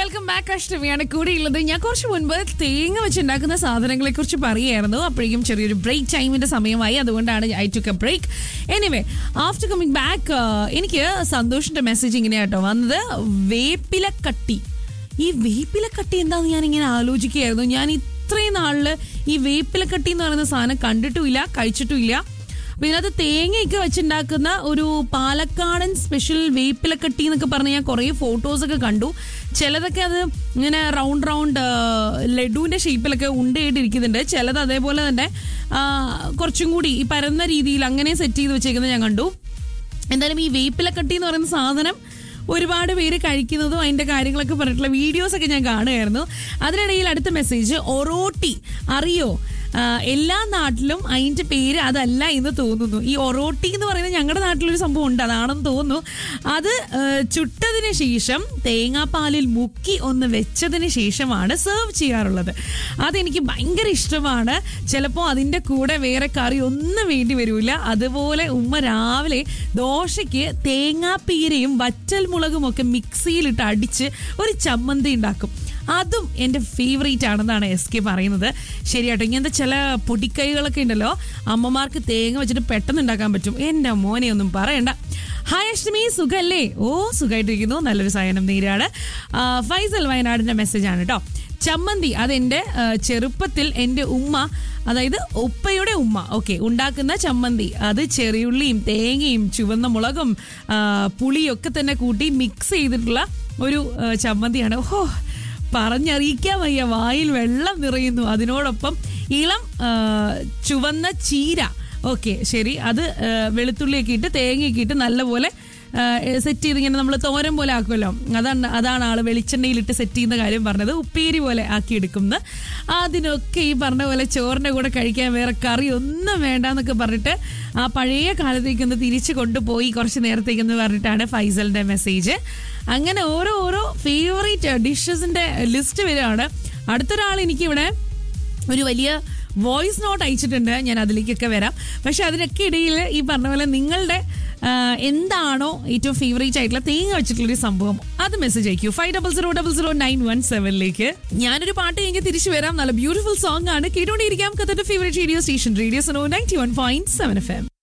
welcome back അഷ്ടമിയാണ് കൂടെയുള്ളത് ഞാൻ കുറച്ച് മുൻപ് തേങ്ങ വെച്ചുണ്ടാക്കുന്ന സാധനങ്ങളെ കുറിച്ച് പറയുമായിരുന്നു അപ്പോഴേക്കും ചെറിയൊരു ബ്രേക്ക് ടൈമിന്റെ സമയമായി അതുകൊണ്ടാണ് I took a break anyway after coming back എനിക്ക് സന്തോഷിന്റെ മെസ്സേജ് ഇങ്ങനെയാട്ടോ വന്നത് വേപ്പിലക്കട്ടി ഈ വേപ്പിലക്കട്ടി എന്താന്ന് ഞാൻ ഇങ്ങനെ ആലോചിക്കുകയായിരുന്നു ഞാൻ ഇത്രയും നാളില് ഈ വേപ്പിലക്കട്ടി എന്ന് പറയുന്ന സാധനം കണ്ടിട്ടുമില്ല കഴിച്ചിട്ടുമില്ല അപ്പൊ ഇതിനകത്ത് തേങ്ങയൊക്കെ വെച്ചുണ്ടാക്കുന്ന ഒരു പാലക്കാടൻ സ്പെഷ്യൽ വേപ്പിലക്കട്ടി എന്നൊക്കെ പറഞ്ഞ് ഞാൻ കുറേ ഫോട്ടോസ് ഒക്കെ കണ്ടു ചിലതൊക്കെ അത് ഇങ്ങനെ റൗണ്ട് റൗണ്ട് ലഡുവിന്റെ ഷേപ്പിലൊക്കെ ഉണ്ടയായിട്ട് ഇരിക്കുന്നുണ്ട് ചിലത് അതേപോലെ തന്നെ ആ, കുറച്ചും കൂടി ഈ പരന്ന രീതിയിൽ അങ്ങനെ സെറ്റ് ചെയ്ത് വെച്ചേക്കുന്നത് ഞാൻ കണ്ടു എന്തായാലും ഈ വേപ്പിലക്കട്ടി എന്ന് പറയുന്ന സാധനം ഒരുപാട് പേര് കഴിക്കുന്നതും അതിന്റെ കാര്യങ്ങളൊക്കെ പറഞ്ഞിട്ടുള്ള വീഡിയോസ് ഒക്കെ ഞാൻ കാണുമായിരുന്നു അതിനിടയിൽ അടുത്ത മെസ്സേജ് ഒറോട്ടി അറിയോ ആ, എല്ലാ നാട്ടിലും അതിന്റെ പേര് അതല്ല എന്ന് തോന്നുന്നു ഈ ഒറോട്ടി എന്ന് പറയുന്നത് ഞങ്ങളുടെ നാട്ടിലൊരു സംഭവം ഉണ്ട് അതാണെന്ന് തോന്നുന്നു അത് ആ, ചുട്ടതിന് ശേഷം തേങ്ങാപ്പാലിൽ മുക്കി ഒന്ന് വെച്ചതിന് ശേഷമാണ് സെർവ് ചെയ്യാറുള്ളത് അതെനിക്ക് ഭയങ്കര ഇഷ്ടമാണ് ചിലപ്പോൾ അതിൻ്റെ കൂടെ വേറെ കറി ഒന്നും വേണ്ടി വരില്ല അതുപോലെ ഉമ്മ രാവിലെ ദോശയ്ക്ക് തേങ്ങാപ്പീരയും വറ്റൽ മുളകും ഒക്കെ മിക്സിയിലിട്ട് അടിച്ച് ഒരു ചമ്മന്തി ഉണ്ടാക്കും അതും എൻ്റെ ഫേവറേറ്റ് ആണെന്നാണ് എസ് കെ പറയുന്നത് ശരിയാട്ടോ ഇങ്ങനത്തെ ചില പൊടിക്കൈകളൊക്കെ ഉണ്ടല്ലോ അമ്മമാർക്ക് തേങ്ങ വെച്ചിട്ട് പെട്ടെന്ന് ഉണ്ടാക്കാൻ പറ്റും എൻ്റെ മോനെ ഒന്നും പറയണ്ട ഹായ് അഷ്ടമി സുഖല്ലേ ഓ സുഖമായിട്ടിരിക്കുന്നു നല്ലൊരു സയനം നീരാണ് ആ, ഫൈസൽ വയനാടിൻ്റെ മെസ്സേജാണ് കേട്ടോ ചമ്മന്തി അതെൻ്റെ ആ, ചെറുപ്പത്തിൽ എൻ്റെ ഉമ്മ അതായത് ഉപ്പയുടെ ഉമ്മ ഓക്കെ ഉണ്ടാക്കുന്ന ചമ്മന്തി അത് ചെറിയുള്ളിയും തേങ്ങയും ചുവന്ന മുളകും ആ, പുളിയും ഒക്കെ തന്നെ കൂട്ടി മിക്സ് ചെയ്തിട്ടുള്ള ഒരു ആ, ചമ്മന്തിയാണ് ഓഹോ പറഞ്ഞറിയിക്കാൻ വയ്യ വായിൽ വെള്ളം നിറയുന്നു അതിനോടൊപ്പം ഇളം ആ, ചുവന്ന ചീര ഓക്കെ ശരി അത് ആ, വെളുത്തുള്ളിയൊക്കെ ഇട്ട് തേങ്ങയൊക്കെ ഇട്ട് നല്ലപോലെ സെറ്റ് ചെയ്ത് ഇങ്ങനെ നമ്മൾ തോരൻ പോലെ ആക്കുമല്ലോ അതാണ് അതാണ് ആള് വെളിച്ചെണ്ണയിലിട്ട് സെറ്റ് ചെയ്യുന്ന കാര്യം പറഞ്ഞത് ഉപ്പേരി പോലെ ആക്കി എടുക്കുന്നത് അതിനൊക്കെ ഈ പറഞ്ഞ പോലെ ചോറിൻ്റെ കൂടെ കഴിക്കാൻ വേറെ കറി ഒന്നും വേണ്ട എന്നൊക്കെ പറഞ്ഞിട്ട് ആ പഴയ കാലത്തേക്ക് ഒന്ന് തിരിച്ചു കൊണ്ടുപോയി കുറച്ച് നേരത്തേക്കെന്ന് പറഞ്ഞിട്ടാണ് ഫൈസലിൻ്റെ മെസ്സേജ് അങ്ങനെ ഓരോ ഓരോ ഫേവറേറ്റ് ഡിഷസിൻ്റെ ലിസ്റ്റ് വരികയാണ് അടുത്തൊരാൾ എനിക്കിവിടെ ഒരു വലിയ വോയിസ് നോട്ട് അയച്ചിട്ടുണ്ട് ഞാൻ അതിലേക്കൊക്കെ വരാം പക്ഷെ അതിനൊക്കെ ഇടയിൽ ഈ പറഞ്ഞ പോലെ നിങ്ങളുടെ ആ, എന്താണോ ഏറ്റവും ഫേവറേറ്റ് ആയിട്ടുള്ള തേങ്ങ വെച്ചിട്ടുള്ള ഒരു സംഭവം അത് മെസ്സേജ് അയക്കൂ five double zero double zero nine one സെവനിലേക്ക് ഞാനൊരു പാട്ട് കഴിഞ്ഞ് തിരിച്ചു വരാം നല്ല ബ്യൂട്ടിഫുൾ സോങ് ആണ് കേട്ടോണ്ടിരിക്കാം കത്തന്റെ favourite radio station radio so ninety one point seven F M